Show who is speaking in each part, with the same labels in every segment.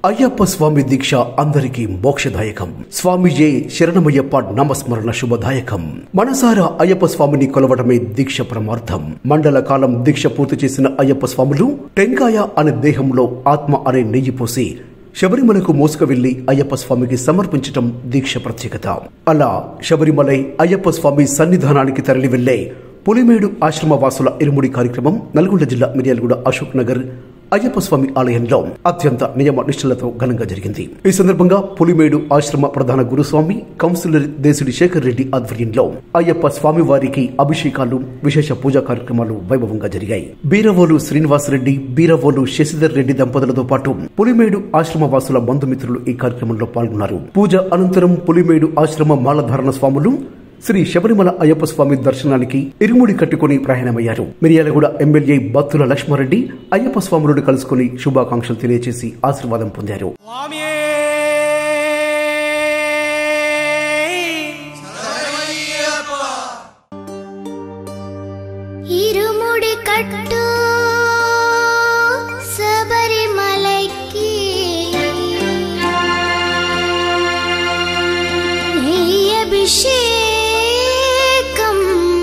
Speaker 1: అయ్యప్ప స్వామి దీక్ష అందరికీ మోక్షదాయకం స్వామిజే శరణమయ్యప్ప నామస్మరణ శుభదాయకం మనసారా అయ్యప్ప స్వామిని కొలవడమే దీక్ష పరమార్థం మండల కాలం దీక్ష పూర్తి చేసిన అయ్యప్ప స్వాములు టెంకాయ అనే దేహంలో ఆత్మ అనే నెయ్యి పోసి శబరిమలకు మోసుకు వెళ్లి అయ్యప్ప స్వామికి సమర్పించటం దీక్ష ప్రత్యేకత అలా శబరిమలై అయ్యప్ప స్వామి సన్నిధానానికి తరలి వెళ్లే పులిమేడు ఆశ్రమ వాసుల ఇరుముడి కార్యక్రమం నల్గొండ జిల్లా మిర్యాలగూడ అశోక్ నగర్ అయ్యప్ప స్వామి ఆలయంలో అత్యంత నియమ నిష్ఠలతో ఘనంగా జరిగింది ఈ సందర్భంగా పులిమేడు ఆశ్రమ ప్రధాన గురుస్వామి కౌన్సిలర్ దేశుడి శేఖర్ రెడ్డి ఆధ్వర్యంలో అయ్యప్ప స్వామి వారికి అభిషేకాలు విశేష పూజా కార్యక్రమాలు వైభవంగా జరిగాయి బీరవోలు శ్రీనివాస్ రెడ్డి బీరవోలు శశిధర్ రెడ్డి దంపతులతో పాటు పులిమేడు ఆశ్రమ వాసుల బంధుమిత్రులు ఈ కార్యక్రమంలో పాల్గొన్నారు పూజ అనంతరం పులిమేడు ఆశ్రమ మాలధారణ స్వాములు శ్రీ శబరిమల అయ్యప్ప స్వామి దర్శనానికి ఇరుముడి కట్టుకుని ప్రయాణమయ్యారు మిర్యాలగూడ ఎమ్మెల్యే బత్తుల లక్ష్మారెడ్డి అయ్యప్ప స్వాములను కలుసుకుని శుభాకాంక్షలు తెలియజేసి ఆశీర్వాదం పొందారు
Speaker 2: స్వామియే
Speaker 3: ഇരുമുടി കട്ടു ശബരിമലയ്ക്ക് നെയ്യഭിഷേകം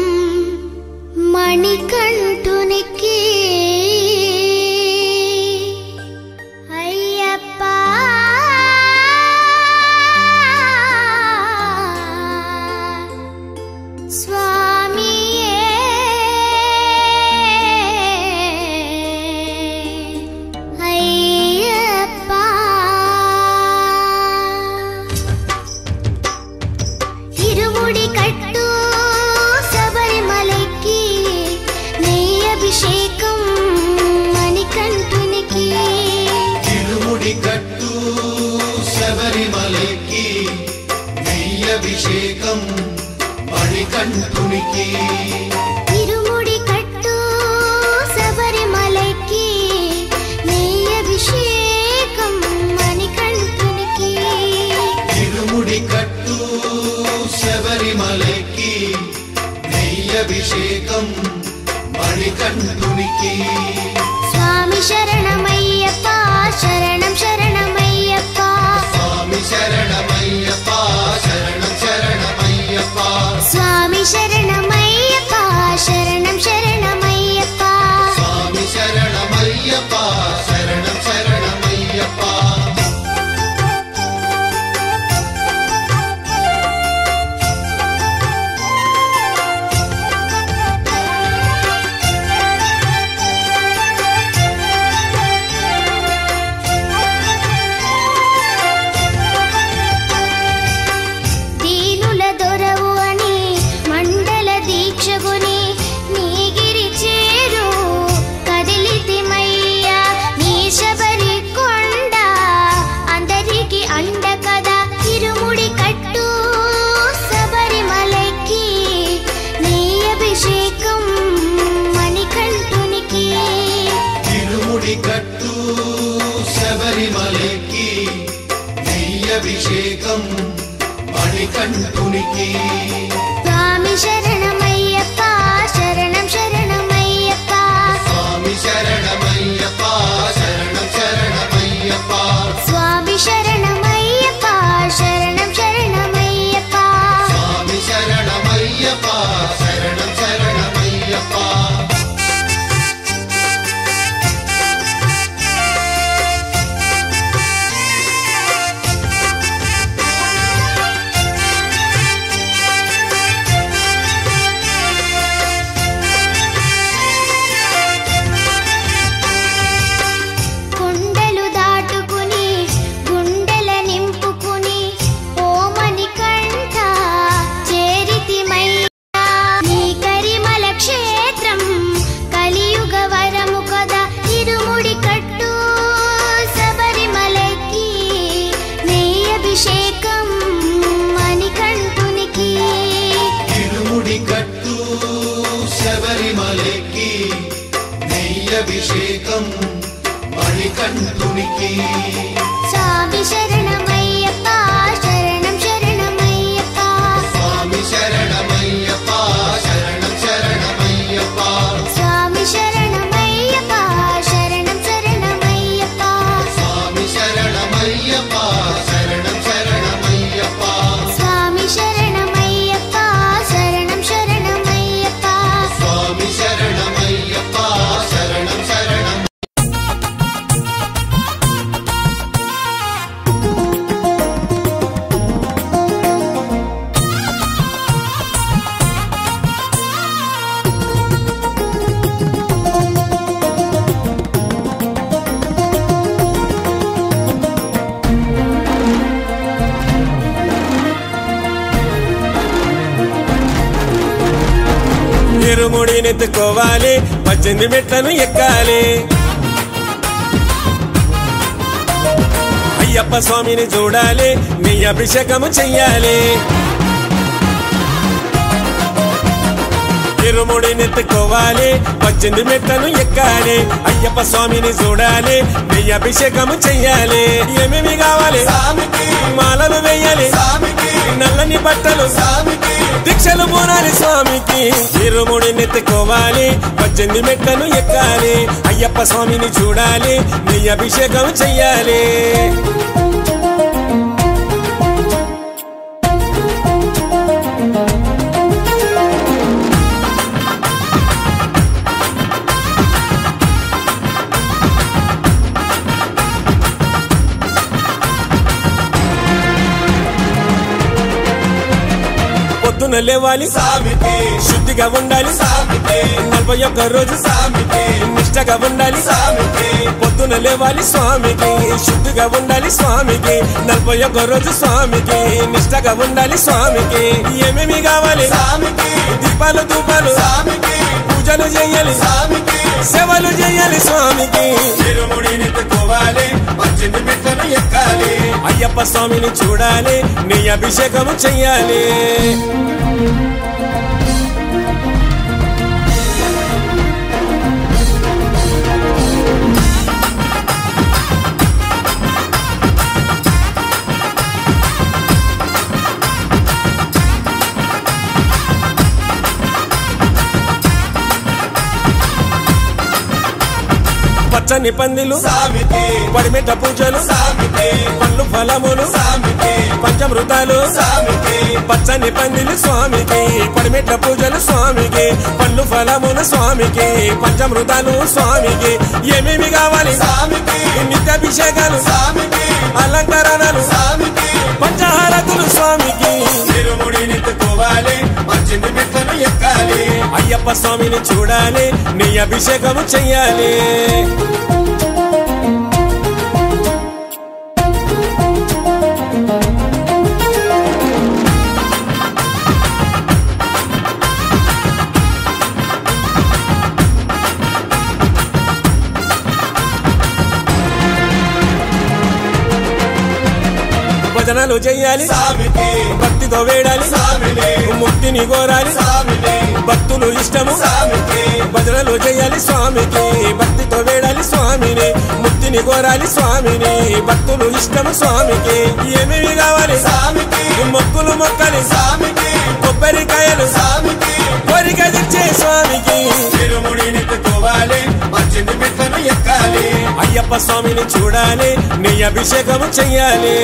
Speaker 3: മണികണ്ഠുനിക്ക് അയ്യപ്പ స్వామియే అయ్యప్ప ఇరుముడి కట్టు శబరిమలకి నెయ్యి అభిషేకం మణికంఠునికి
Speaker 4: తిరుముడి కట్టు శబరిమలకి నెయ్యభిషేకం మణికంఠునికి
Speaker 3: ఇరుముడి కట్టు శబరిమలకి నెయ్యి అభిషేకం మణికంఠునికి
Speaker 4: తిరుముడి కట్టు శబరిమలకి నెయ్యభిషేకం మణికంఠునికి
Speaker 3: స్వామి శరణమయ్యప్ప శరణం శరణమయ్యప్ప
Speaker 4: స్వామి శరణమయ్యప్ప శరణం శరణమయ్యప్ప
Speaker 3: స్వామి శరణమయ్యప్ప శరణం శరణమయ్యప్ప
Speaker 4: స్వామి శరణమయ్యప్ప శరణం శరణమయ్యప్ప
Speaker 3: దీనుల దొరవు అని మండల దీక్షగుని నీగిరి చేరు కదిలితిమయ్యా నీ శబరి కొండ అందరికి అండ కదా ఇరుముడి కట్టు శబరిమలకి నీ అభిషేకం మణికంఠునికి
Speaker 4: తిరుముడి కట్టు శబరిమలకి నెయ్యభిషేకం మణికంఠునికి
Speaker 3: స్వామి శరణమయ్యప్ప శరణం శరణమయ్యప్ప
Speaker 4: స్వామి శరణమయ్యప్ప శరణం శరణమయ్యప్ప
Speaker 3: స్వామి శరణమయ్యప్ప శరణం శరణమయ్యప్ప
Speaker 4: స్వామి శరణమయ్యప్ప శరణం శరణమయ్యప్ప
Speaker 3: కొండలు దాటుకుని గుండెల నింపుకుని ఓమని కంఠ చేరితిమయ్యా నీ కరిమల క్షేత్రం కలియుగ వరము కదా ఇరుముడి కట్టు శబరిమలకి నెయ్యి అభిషేకం మణికంఠునికి
Speaker 4: తిరుముడి కట్టు శబరిమలకి నెయ్యభిషేకం మణికంఠునికి
Speaker 3: స్వామి శరణమయ్యప్ప శరణం శరణమయ్యప్ప
Speaker 4: స్వామి శరణమయ్యప్ప శరణం శరణమయ్యప్ప
Speaker 3: స్వామి శరణమయ్యప్ప శరణం శరణమయ్యప్ప
Speaker 4: స్వామి శరణమయ్యప్ప
Speaker 2: ఇరుముడినెత్తుకోవాలి పద్దెనిమిది మెట్లను ఎక్కాలి అయ్యప్ప స్వామిని చూడాలి నీ అభిషేకము చెయ్యాలి ఇరుముడినెత్తుకోవాలి పద్దెనిమిది మెట్లను ఎక్కాలి అయ్యప్ప స్వామిని చూడాలి నీ అభిషేకము చెయ్యాలి ఏమేమి కావాలి
Speaker 4: స్వామికి
Speaker 2: మాలలు వేయాలి
Speaker 4: స్వామికి
Speaker 2: నల్లని బట్టలు
Speaker 4: స్వామికి
Speaker 2: దీక్షలు మూనాలి స్వామికి ఇరుముడి నెత్తుకోవాలి పద్దెనిమిది మెట్లను ఎక్కాలి అయ్యప్ప స్వామిని చూడాలి నీ అభిషేకం చెయ్యాలి పొద్దున లేవాలి
Speaker 4: స్వామికి
Speaker 2: శుద్ధిగా ఉండాలి
Speaker 4: స్వామికి
Speaker 2: నలభై ఒక్క రోజు
Speaker 4: స్వామికి
Speaker 2: నిష్టగా ఉండాలి
Speaker 4: స్వామికి
Speaker 2: పొద్దున లేవాలి స్వామికి శుద్ధిగా ఉండాలి స్వామికి నలభై ఒక్క రోజు స్వామికి నిష్టగా ఉండాలి స్వామికి ఏమేమి కావాలి
Speaker 4: స్వామికి
Speaker 2: దీపాలు ధూపాలు
Speaker 4: స్వామికి
Speaker 2: పూజలు చేయాలి
Speaker 4: స్వామికి
Speaker 2: సేవలు చేయాలి స్వామికి
Speaker 4: తిరుముడినెత్తుకోవాలి పద్దెనిమిది మెట్లను ఎక్కాలి
Speaker 2: అయ్యప్ప స్వామిని చూడాలి నీ అభిషేకము చెయ్యాలి పచ్చని పందిలు
Speaker 4: స్వామికి
Speaker 2: పడిమెట్ట పూజలు
Speaker 4: స్వామికి
Speaker 2: పండ్లు ఫలములు
Speaker 4: స్వామికి
Speaker 2: పంచమృతాలు
Speaker 4: స్వామికి
Speaker 2: పచ్చని పందిలు స్వామికి పడిమెట్ల పూజలు స్వామికి పండ్లు ఫలములు స్వామికి పంచమృతాలు స్వామికి ఏమేమి కావాలి
Speaker 4: స్వామికి
Speaker 2: నిత్యాభిషేకాలు
Speaker 4: స్వామికి
Speaker 2: అలంకరణలు
Speaker 4: స్వామికి
Speaker 2: పంచహారతులు స్వామికి
Speaker 4: తిరుముడినెత్తుకోవాలి పద్దెనిమిది మెట్లను ఎక్కాలి
Speaker 2: అయ్యప్ప స్వామిని చూడాలి నీ అభిషేకము చెయ్యాలి భజనలు చెయ్యాలి
Speaker 4: స్వామికి
Speaker 2: భక్తితో వేడాలి
Speaker 4: స్వామిని
Speaker 2: ముక్తిని కోరాలి
Speaker 4: స్వామిని
Speaker 2: భక్తులు ఇష్టము
Speaker 4: స్వామికి
Speaker 2: భజనలు చేయాలి స్వామికి భక్తితో వేడాలి స్వామిని ముక్తిని కోరాలి స్వామిని భక్తులు ఇష్టము స్వామికి ఏమేమి కావాలి
Speaker 4: స్వామికి
Speaker 2: మొక్కులు మొక్కలి
Speaker 4: స్వామికి
Speaker 2: కొబ్బరికాయలు
Speaker 4: స్వామికి
Speaker 2: కోరిక తెచ్చే స్వామికి
Speaker 4: తిరుముడినెత్తుకోవాలి పద్దెనిమిది మెట్లను ఎక్కాలి
Speaker 2: అయ్యప్ప స్వామిని చూడాలి నీ అభిషేకము చెయ్యాలి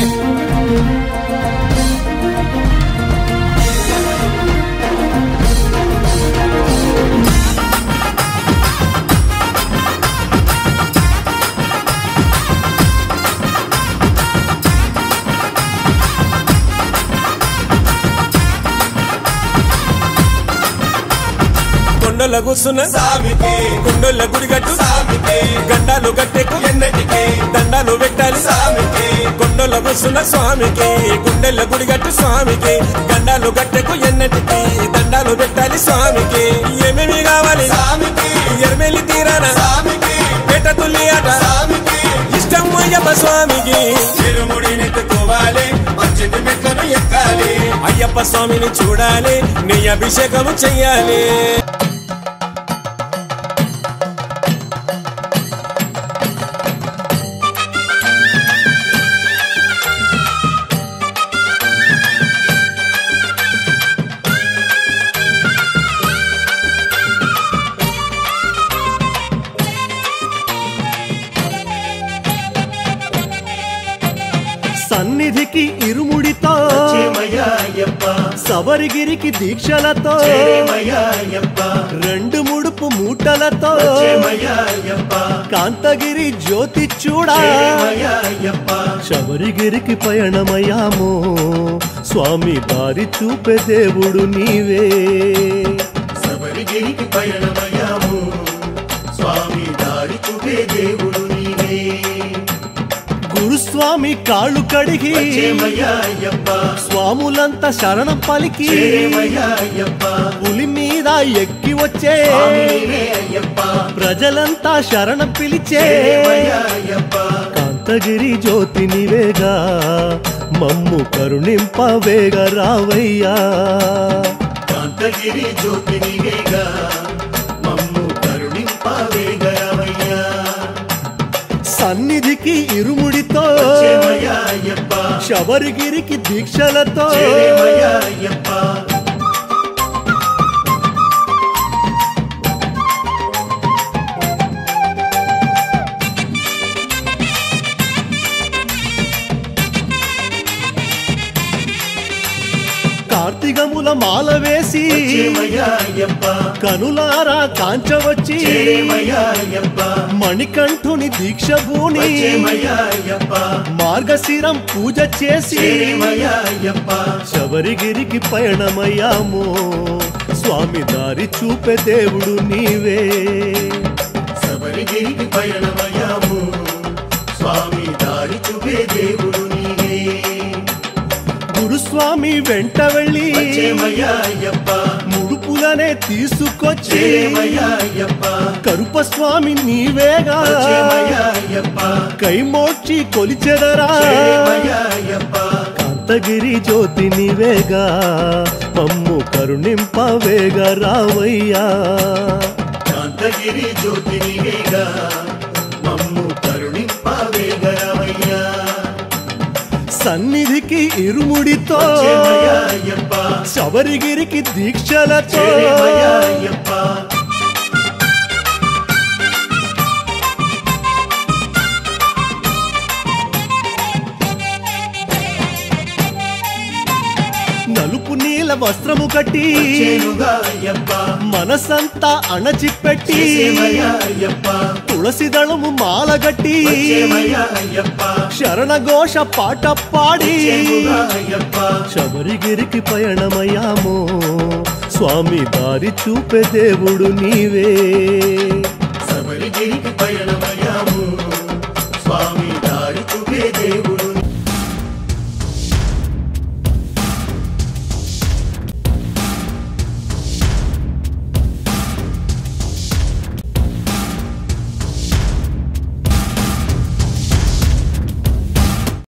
Speaker 2: కొండల కూర్చున్న
Speaker 4: స్వామికి
Speaker 2: కొండల గుడిగట్టు
Speaker 4: స్వామికి
Speaker 2: గండాలు గట్టెకు
Speaker 4: ఎన్నటికి
Speaker 2: దండాలు పెట్టాలి
Speaker 4: స్వామికి
Speaker 2: కొండల కూర్చున్న స్వామికి గుండెల గుడిగట్టు స్వామికి గండాలు గట్టెకు ఎన్నటికి దండాలు పెట్టాలి స్వామికి ఏమేమి కావాలి
Speaker 4: స్వామికి
Speaker 2: ఎర్మెలి తీరాన
Speaker 4: స్వామికి
Speaker 2: పేట తుల్లి ఆట
Speaker 4: స్వామికి
Speaker 2: ఇష్టం అయ్యప్ప స్వామికి
Speaker 4: తిరుముడినెత్తుకోవాలి పద్దెనిమిది మెట్లను ఎక్కాలి
Speaker 2: అయ్యప్ప స్వామిని చూడాలి నీ అభిషేకము చెయ్యాలి
Speaker 5: సన్నిధికి ఇరుముడితో సబరిగిరికి దీక్షలతో రెండు ముడుపు మూటలతో కాంతగిరి జ్యోతి చూడా శబరిగిరికి పయణమయ్యాము స్వామి దారి చూపే దేవుడు నీవే
Speaker 6: శబరిగిరికి పయనమయ్యాము స్వామి దారి చూపే దేవుడు నీవే
Speaker 5: గురుస్వామి కాళ్ళు కడిగి
Speaker 6: చేమయ్యా అయ్యప్ప
Speaker 5: స్వాములంతా శరణం పలికి
Speaker 6: చేమయ్యా అయ్యప్ప
Speaker 5: పులి మీద మీద ఎక్కి వచ్చే
Speaker 6: స్వామి నీవే అయ్యప్ప
Speaker 5: ప్రజలంతా శరణ పిలిచే
Speaker 6: చేరేమయ్యా అయ్యప్ప
Speaker 5: కాంతగిరి జ్యోతి నివేగా మమ్ము కరుణింపవేగ రావయ్యా
Speaker 6: కాంతగిరి జ్యోతి నీవేగా మమ్ము కరుణింపవేగరవయ్యా
Speaker 5: సన్నిధికి ఇరుముడితో
Speaker 6: చేమయ్యా అయ్యప్ప
Speaker 5: శబరిగిరికి దీక్షలతో
Speaker 6: చేరేమయ్యా అయ్యప్ప
Speaker 5: కార్తీకముల మాల వేసి
Speaker 6: చేమయ్యా అయ్యప్ప
Speaker 5: కనులారా కాంచవచ్చి
Speaker 6: చేరేమయ్యా అయ్యప్ప
Speaker 5: మణికంఠుని దీక్ష భూని
Speaker 6: చేమయ్యా అయ్యప్ప
Speaker 5: మార్గశిరం పూజ చేసి
Speaker 6: చేరేమయ్యా అయ్యప్ప
Speaker 5: శబరిగిరికి పయనమయ్యాము స్వామి దారి చూపే దేవుడు నీవే
Speaker 6: శబరిగిరికి పయనమయ్యాము స్వామి దారి చూపే దేవుడు నీవే
Speaker 5: గురుస్వామి వెంట వెళ్ళి
Speaker 6: చేమయ్యా అయ్యప్ప
Speaker 5: ముడుపులనే తీసుకొచ్చి
Speaker 6: చేరేమయ్యా అయ్యప్ప
Speaker 5: కరుపస్వామి నీవేగా
Speaker 6: చేమయ్యా అయ్యప్ప
Speaker 5: కైమోడ్చి కొలిచెదరా
Speaker 6: చేరేమయ్యా అయ్యప్ప
Speaker 5: కాంతగిరి జ్యోతి నీవేగా మమ్ము కరుణింపవేగ రావయ్యా
Speaker 6: కాంతగిరి జ్యోతి నీవేగా మమ్ము కరుణింపవేగరవయ్యా
Speaker 5: సన్నిధికి ఇరుముడితో
Speaker 6: చేమయ్యా అయ్యప్ప
Speaker 5: శబరిగిరికి దీక్షలతో
Speaker 6: చేరేమయ్యా అయ్యప్ప
Speaker 5: నలుపు నీల వస్త్రము కట్టి
Speaker 6: చేరుగా అయ్యప్ప
Speaker 5: మనసంతా అణచిపెట్టి
Speaker 6: చేసేమయ్యా అయ్యప్ప
Speaker 5: తులసి దళము మాలగట్టి
Speaker 6: చేమయ్యా అయ్యప్ప
Speaker 5: శరణఘోష పాట పాడి
Speaker 6: చేరుగా అయ్యప్ప
Speaker 5: శబరిగిరికి పయనమయ్యాము స్వామి దారి చూపే దేవుడు నీవే